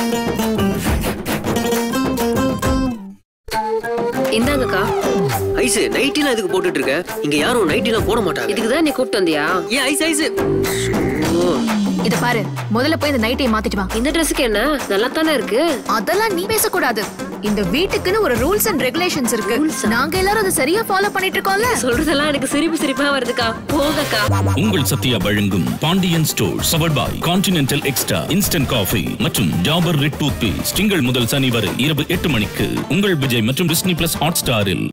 இந்தாங்கக்கா ice நைட்டிலாம் எதுக்கு போட்டுட்டு இருக்க இங்க யாரும் நைட்டிலாம் போட மாட்டாங்க இதுக்கு தான் நீ கூப்பிட்டு வந்தியா ஏன் ஐஸ் ஐஸ் ஓ இத பாரு முதல்ல போய் இந்த நைட்டை மாத்திட்டு வா இந்த ட்ரெஸ்ஸுக்கு என்ன நல்லா தானே இருக்கு அதெல்லாம் நீ பேசக்கூடாது இந்த வீட்டுக்குன்னு ஒரு ரூல்ஸ் அண்ட் ரெகுலேஷன்ஸ் இருக்கு நாங்க எல்லாரும் அதை சரியா ஃபாலோ பண்ணிட்டு இருக்கோம்ல சொல்றதெல்லாம் எனக்கு சிரிப்பு சிரிப்பா வருதுக்கா போங்கக்கா உங்கள் சத்யா வழங்கும் பாண்டியன் ஸ்டோர் சவர் பாய் கான்டினென்டல் எக்ஸ்ட்ரா இன்ஸ்டன்ட் காஃபி மற்றும் டாபர் ரெட் டூத் பேஸ்ட் திங்கள் முதல் சனி வரை இரவு எட்டு மணிக்கு உங்கள் விஜய் மற்றும் டிஸ்னி பிளஸ் ஹாட் ஸ்டாரில்